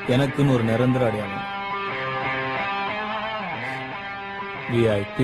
எனக்குன்னு ஒரு நிரந்தர அடையாளம் VIP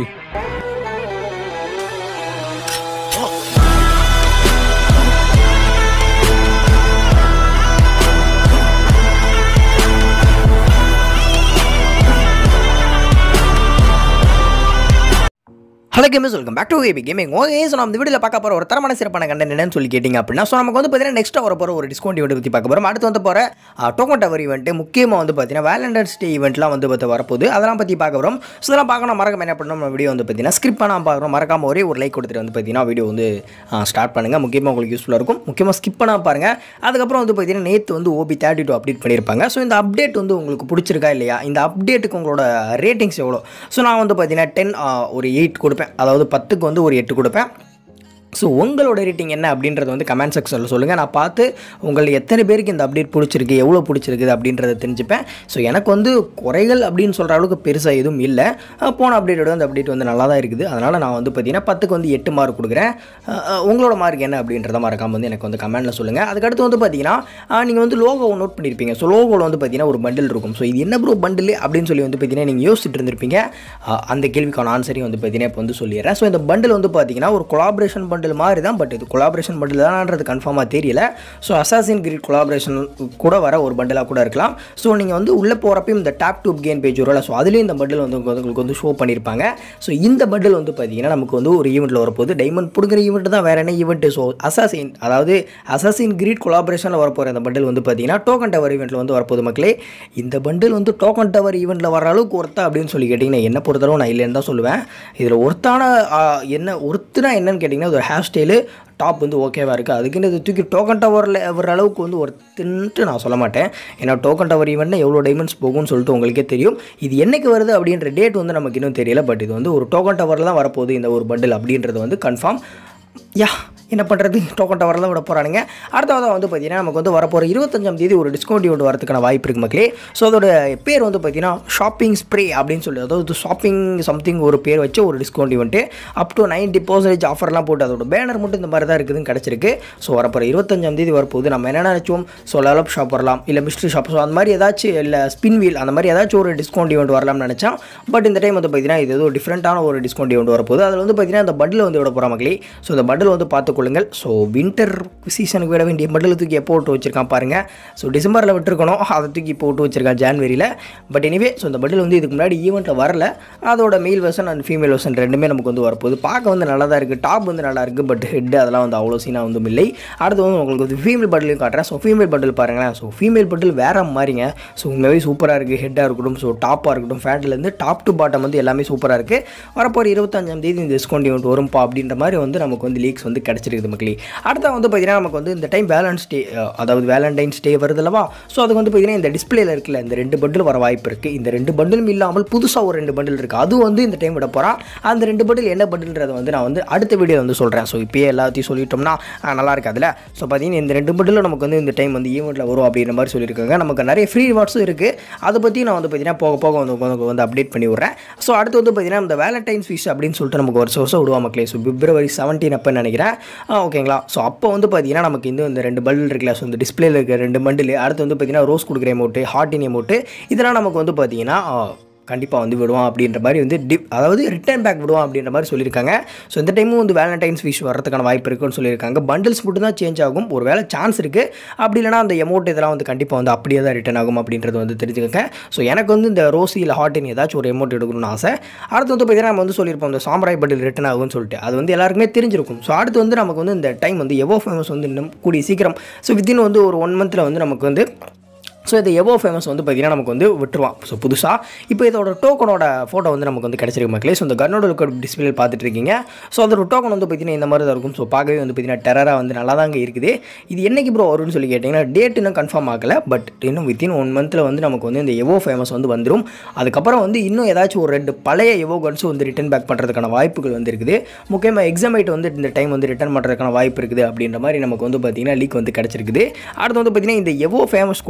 hello gamers welcome back to AB gaming okay so நம்ம இந்த வீடியோவில் பார்க்க போகிற ஒரு தரமான சிறப்பான கண்டென்ட் என்னன்னு சொல்லி கேட்டிங்க அப்படின்னா ஸோ நமக்கு வந்து பார்த்தீங்கன்னா நெக்ஸ்ட் வர போகிற ஒரு டிஸ்கவுண்ட் ஈவெண்ட் பற்றி பார்க்க போகிறோம் அடுத்து வந்து போகிற டோக்கன் டவர் ஈவெண்ட் முக்கியமாக வந்து பார்த்தீங்கன்னா வேலண்டர்ஸ் டே ஈவெண்ட்லாம் வந்து பார்த்து வரப்போகுது அதெல்லாம் பற்றி பார்க்க போகிறோம் ஸோ இதெல்லாம் பார்க்கணும் மறக்காம என்ன பண்ணணும் நம்ம வீடியோ வந்து பார்த்தீங்கன்னா ஸ்கிரிப் பண்ணாமல் பார்க்குறோம் மறக்காம ஒரே ஒரு லைக் கொடுத்துட்டு வந்து பார்த்தீங்கன்னா வீடியோ வந்து ஸ்டார்ட் பண்ணுங்கள் முக்கியமாக உங்களுக்கு யூஸ்ஃபுல்லாக இருக்கும் முக்கியமாக ஸ்கிப் பண்ணாமல் பாருங்கள் அதுக்கப்புறம் வந்து பார்த்தீங்கன்னா நேற்று வந்து ஓபி தேர்ட்டி டூ அப்டேட் பண்ணியிருப்பாங்க ஸோ இந்த அப்டேட் வந்து உங்களுக்கு பிடிச்சிருக்கா இல்லையா இந்த அப்டேட்டுக்கு உங்களோட ரேட்டிங்ஸ் எவ்வளோ ஸோ நான் வந்து பார்த்தீங்கன்னா டென் ஒரு எயிட் கொடுப்பேன் அதாவது பத்துக்கு வந்து ஒரு எட்டு கொடுப்பேன் ஸோ உங்களோட ரேட்டிங் என்ன அப்படின்றத வந்து கமெண்ட் செக்ஷனில் சொல்லுங்கள் நான் பார்த்து உங்களுக்கு எத்தனை பேருக்கு இந்த அப்டேட் பிடிச்சிருக்கு எவ்வளோ பிடிச்சிருக்குது அப்படின்றத தெரிஞ்சுப்பேன் ஸோ எனக்கு வந்து குறைகள் அப்படின்னு சொல்கிற அளவுக்கு பெருசாக எதுவும் இல்லை அஹ் போன அப்டேட்டோட அந்த அப்டேட் வந்து நல்லா தான் இருக்குது அதனால் நான் வந்து பார்த்தீங்கன்னா பத்துக்கு வந்து எட்டு மார்க் கொடுக்குறேன் அஹ் அஹ் உங்களோட மார்க் என்ன அப்படின்றத மறக்காம வந்து எனக்கு வந்து கமெண்ட்டில் சொல்லுங்கள் அதுக்கடுத்து வந்து பார்த்தீங்கன்னா நீங்கள் வந்து லோகோ நோட் பண்ணியிருப்பீங்க ஸோ லோகோவில் வந்து பார்த்தீங்கன்னா ஒரு பண்டில் இருக்கும் ஸோ இது என்ன ப்ரோ பண்டில் அப்படின்னு சொல்லி வந்து பார்த்தீங்கன்னா நீங்கள் யோசிச்சுட்டு இருந்திருப்பீங்க அஹ் அந்த கேள்விக்கான ஆன்சரையும் வந்து பார்த்தீங்கன்னா இப்போ வந்து சொல்லிடுறேன் ஸோ இந்த பண்டில் வந்து பார்த்தீங்கன்னா ஒரு கொலாபரேஷன் பண்டில் மாதிரி தான் பட் இது கொலாபரேஷன் பண்டில் தானன்றது கன்ஃபார்மாக தெரியல ஸோ அசாசின் கிரீட் கொலாபரேஷன் கூட வர ஒரு பண்டிலாக கூட இருக்கலாம் ஸோ நீங்கள் வந்து உள்ளே போகிறப்பையும் இந்த டேப் டூப் கேம் பேஜ் வரும்ல ஸோ அதுலேயும் இந்த பண்டில் வந்து உங்களுக்கு உங்களுக்கு வந்து ஷோ பண்ணியிருப்பாங்க ஸோ இந்த பண்டில் வந்து பார்த்தீங்கன்னா நமக்கு வந்து ஒரு ஈவெண்ட்டில் வரப்போகுது டைமண்ட் பிடுங்குற ஈவெண்ட் தான் வேறு என்ன ஈவெண்ட்டு ஸோ அசாசின் அதாவது அசாசின் கிரீட் கொலாபரேஷனில் வரப்போகிற இந்த பண்டில் வந்து பார்த்தீங்கன்னா டோக்கன் டவர் ஈவெண்ட்டில் வந்து வரப்போகுது மக்களே இந்த பண்டில் வந்து டோக்கன் டவர் ஈவெண்ட்டில் வர அளவுக்கு ஒருத்தா அப்படின்னு சொல்லி கேட்டிங்கன்னா என்ன பொறுத்தளவு நான் இல்லைன்னு தான் சொல்லுவேன் இதில் ஒருத்தான ஆ, என்ன ஒருத்தனா என்னன்னு கேட்டிங்கன்னா இது ஒரு ஹேர் ஸ்டைலு டாப் வந்து ஓகேவாக இருக்குது அதுக்குன்னு இது தூக்கி டோக்கன் டவரில் வர அளவுக்கு வந்து ஒருத்தன்ட்டு நான் சொல்ல மாட்டேன் ஏன்னா டோக்கன் டவர் ஈவெண்ட்னா எவ்வளோ டைமண்ட்ஸ் போகும்னு சொல்லிட்டு உங்களுக்கே தெரியும் இது என்னைக்கு வருது அப்படின்ற டேட் வந்து நமக்கு இன்னும் தெரியல பட் இது வந்து ஒரு டோக்கன் டவரில் தான் வரப்போகுது இந்த ஒரு பண்டில் அப்படின்றது வந்து கன்ஃபார்ம் யா என்ன பண்ணுறது டோக்கன் டவரில் தான் விட போகிறானுங்க அடுத்ததாக வந்து பார்த்தீங்கன்னா நமக்கு வந்து வரப்போகிற இருபத்தஞ்சாம் தேதி ஒரு டிஸ்கவுண்ட் ஈவெண்ட் வரதுக்கான வாய்ப்பு இருக்குது மக்களே ஸோ அதோட பேர் வந்து பார்த்தீங்கன்னா ஷாப்பிங் ஸ்ப்ரே அப்படின்னு சொல்லி அதாவது ஷாப்பிங் சம்திங் ஒரு பேர் வச்சு ஒரு discount event up to ninety percentage ஆஃபர்லாம் போட்டு அதோட பேனர் மட்டும் இந்த மாதிரி தான் இருக்குதுன்னு கிடச்சிருக்கு ஸோ வரப்போகிற இருபத்தஞ்சாம் தேதி வரப்போகுது நம்ம என்ன நினச்சோம் ஸோ லெவலப் ஷாப் வரலாம் இல்லை மிஸ்ட்ரி ஷாப் ஸோ அந்த மாதிரி ஏதாச்சும் இல்லை ஸ்பின் வீல் அந்த மாதிரி ஏதாச்சும் ஒரு டிஸ்கவுண்ட் ஈவெண்ட் வரலாம்னு நினச்சேன் பட் இந்த டைம் வந்து பார்த்தீங்கன்னா இது ஏதோ டிஃப்ரெண்ட்டான ஒரு டிஸ்கவுண்ட் ஈவெண்ட் வரப்போகுது அதில் வந்து பார்த்தீங்கன்னா அந்த பட்டில் வந்து விட போகிற மக்களே ஸோ இந்த பட்டில் வந்து பார்த்துக்கொள்ளுங்கள் ஸோ வின்டர் சீசனுக்கு விட வேண்டிய பட்டில் தூக்கி எப்போ விட்டு வச்சிருக்கான் பாருங்கள் ஸோ டிசம்பரில் விட்டுருக்கணும் அதை தூக்கி இப்போ விட்டு வச்சிருக்கான் ஜான்வரியில் பட் எனிவே ஸோ இந்த பட்டில் வந்து இதுக்கு முன்னாடி ஈவெண்ட்டில் வரல அதோட male version and female version ரெண்டுமே நமக்கு வந்து வரப்போகுது பார்க்க வந்து நல்லா தான் இருக்குது டாப் வந்து நல்லா இருக்குது பட் ஹெட் அதெல்லாம் வந்து அவ்வளோ சீனாக வந்து இல்லை அடுத்து வந்து உங்களுக்கு வந்து ஃபீமேல் பட்டிலையும் காட்டுறேன் ஸோ ஃபீமேல் பட்டில் பாருங்களேன் ஸோ ஃபீமேல் பட்டில் வேற மாதிரிங்க ஸோ உண்மையாகவே சூப்பராக இருக்குது ஹெட்டாக இருக்கட்டும் ஸோ டாப்பாக இருக்கட்டும் ஃபேண்ட்லேருந்து டாப் டு பாட்டம் வந்து எல்லாமே சூப்பராக இருக்குது வரப்போகிற இருபத்தஞ்சாம் தேதி இந்த டிஸ்கவுண்ட் ஈவெண்ட் வரும்பா அப்படின்ற மாதிரி வந்து நமக்கு வந்து லீக்ஸ் வந்து கிடச்சிருக்குது மக்களே அடுத்த வந்து பார்த்தீங்கன்னா நமக்கு வந்து இந்த டைம் வேலன்ஸ் டே அதாவது வேலண்டைன்ஸ் டே வருதுல்லவா ஸோ அதுக்கு வந்து பார்த்தீங்கன்னா இந்த டிஸ்பிளேல இருக்குல்ல இந்த ரெண்டு பண்டில் வர வாய்ப்பு இருக்குது இந்த ரெண்டு பண்டிலும் இல்லாமல் புதுசாக ஒரு ரெண்டு பண்டில் இருக்குது அது வந்து இந்த டைம் விட போகிறான் அந்த ரெண்டு பண்டில் என்ன பண்டில்ன்றதை வந்து நான் வந்து அடுத்த வீடியோ வந்து சொல்கிறேன் ஸோ இப்போயே எல்லாத்தையும் சொல்லிட்டோம்னா ஆ, நல்லா இருக்காதுல்ல ஸோ பார்த்தீங்கன்னா இந்த ரெண்டு பண்டிலும் நமக்கு வந்து இந்த டைம் வந்து ஈவெண்ட்டில் வரும் அப்படின்ற மாதிரி சொல்லியிருக்காங்க நமக்கு நிறைய ஃப்ரீ ரிவார்ட்ஸும் இருக்குது அதை பற்றி நான் வந்து பார்த்தீங்கன்னா போக போக வந்து உங்களுக்கு வந்து அப்டேட் பண்ணி விட்றேன் ஸோ அடுத்து வந்து பார்த்தீங்கன்னா இந்த வேலண்டைன்ஸ் விஷ் அப்படின்னு சொல்லிட்டு நமக்கு வருஷம் வருஷம் விடுவா மக்களே ஸோ பிப்ரவரி செவன்டீன் அப்போன்னு நினைக்கிறேன் ஆ, ஓகேங்களா ஸோ அப்போ வந்து பார்த்தீங்கன்னா நமக்கு இந்த இந்த ரெண்டு பண்டில் இருக்குல்ல ஸோ இந்த டிஸ்பிளேல இருக்க ரெண்டு பண்டில் அடுத்து வந்து பார்த்தீங்கன்னா ரோஸ் கொடுக்குற எமௌண்ட்டு ஹார்டின் எமௌண்ட்டு இதெல்லாம் நமக்கு வந்து பார்த்தீங்கன்னா கண்டிப்பாக வந்து விடுவான் அப்படின்ற மாதிரி வந்து டிப் அதாவது ரிட்டர்ன் பேக் விடுவான் அப்படின்ற மாதிரி சொல்லியிருக்காங்க ஸோ இந்த டைமும் வந்து வேலண்டைன்ஸ் விஷ் வரதுக்கான வாய்ப்பு இருக்குன்னு சொல்லியிருக்காங்க பண்டில்ஸ் மட்டும் தான் சேஞ்ச் ஆகும் ஒரு வேளை சான்ஸ் இருக்குது அப்படி இல்லைனா அந்த எமௌண்ட் இதெல்லாம் வந்து கண்டிப்பாக வந்து அப்படியே தான் ரிட்டர்ன் ஆகும் அப்படின்றது வந்து தெரிஞ்சுக்கங்க ஸோ எனக்கு வந்து இந்த ரோசி இல்லை ஹாட்டின் ஏதாச்சும் ஒரு எமௌண்ட் எடுக்கணும்னு ஆசை அடுத்து வந்து பார்த்தீங்கன்னா நம்ம வந்து சொல்லியிருப்போம் இந்த சாம்ராய் பண்டில் ரிட்டர்ன் ஆகும்னு சொல்லிட்டு அது வந்து எல்லாருக்குமே தெரிஞ்சிருக்கும் ஸோ அடுத்து வந்து நமக்கு வந்து இந்த டைம் வந்து எவோ ஃபேமஸ் வந்து இன்னும் கூடிய சீக்கிரம் ஸோ வித்தின் வந்து ஒரு ஒன் மந்தில் வந்து நமக்கு வந்து ஸோ இந்த எவோ ஃபேமஸ் வந்து பார்த்திங்கன்னா நமக்கு வந்து விட்டுருவான் ஸோ புதுசாக இப்போ இதோட டோக்கனோட ஃபோட்டோ வந்து நமக்கு வந்து கிடச்சிருக்கு மக்களே ஸோ இந்த கன்னோட லுக்கோட டிஸ்பிளே பார்த்துட்டு இருக்கீங்க ஸோ அதோட டோக்கன் வந்து பார்த்திங்கன்னா இந்த மாதிரி தான் இருக்கும் ஸோ பார்க்கவே வந்து பார்த்திங்கன்னா டெரராக வந்து நல்லா தாங்க இருக்குது இது என்னைக்கு ப்ரோ வரும்னு சொல்லி கேட்டிங்கன்னா டேட் இன்னும் கன்ஃபார்ம் ஆகலை பட் இன்னும் வித்தின் ஒன் மந்தில் வந்து நமக்கு வந்து இந்த எவோ ஃபேமஸ் வந்து வந்துடும் அதுக்கப்புறம் வந்து இன்னும் ஏதாச்சும் ஒரு ரெண்டு பழைய எவோ கன்ஸ் வந்து ரிட்டர்ன் பேக் பண்ணுறதுக்கான வாய்ப்புகள் வந்து இருக்குது முக்கியமாக எக்ஸாமைட் வந்து இந்த டைம் வந்து ரிட்டர்ன் பண்ணுறதுக்கான வாய்ப்பு இருக்குது அப்படின்ற மாதிரி நமக்கு வந்து பார்த்திங்கன்னா லீக் வந்து கிடச்சிருக்குது அடுத்து வந்து பார்த்திங்கன்னா இந்த எவோ ஃபேமஸ் கூடவே சேர்ந்து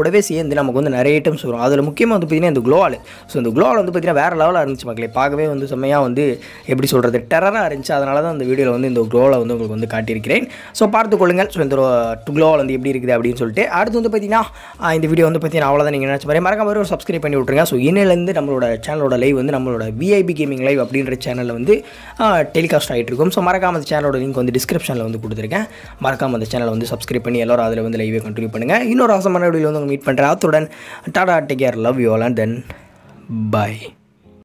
வந்து நமக்கு வந்து நிறைய ஐட்டம்ஸ் வரும் அதில் முக்கியமாக வந்து பார்த்திங்கன்னா இந்த க்ளோவால் ஸோ இந்த க்ளோவால் வந்து பார்த்திங்கன்னா வேறு லெவலாக இருந்துச்சு மக்களே பார்க்கவே வந்து செம்மையாக வந்து எப்படி சொல்கிறது டெரராக இருந்துச்சு அதனால தான் இந்த வீடியோவில் வந்து இந்த க்ளோவில் வந்து உங்களுக்கு வந்து காட்டியிருக்கிறேன் ஸோ பார்த்து கொள்ளுங்கள் ஸோ இந்த க்ளோவால் வந்து எப்படி இருக்குது அப்படின்னு சொல்லிட்டு அடுத்து வந்து பார்த்திங்கன்னா ஆஹ் இந்த வீடியோ வந்து பார்த்தீங்கன்னா அவ்வளோதான் நீங்கள் நினச்ச மாதிரி மறக்காம ஒரு சப்ஸ்கிரைப் பண்ணி விட்ருங்க ஸோ இன்னிலேருந்து நம்மளோட சேனலோட லைவ் வந்து நம்மளோட விஐபி கேமிங் லைவ் அப்படின்ற சேனலில் வந்து டெலிகாஸ்ட் ஆகிட்டு இருக்கும் ஸோ மறக்காம அந்த சேனலோட லிங்க் வந்து டிஸ்கிரிப்ஷனில் வந்து கொடுத்துருக்கேன் மறக்காம அந்த சேனலை வந்து சப்ஸ்கிரைப் பண்ணி எல்லாரும் அதில் வந்து லைவே கண்டினியூ பண்ணுங்கள் இன்னொரு அவசரமான வீடியோ வந்து உங்களை மீட் பண்ணுறேன் அத்துடன் tata take care love you all and then by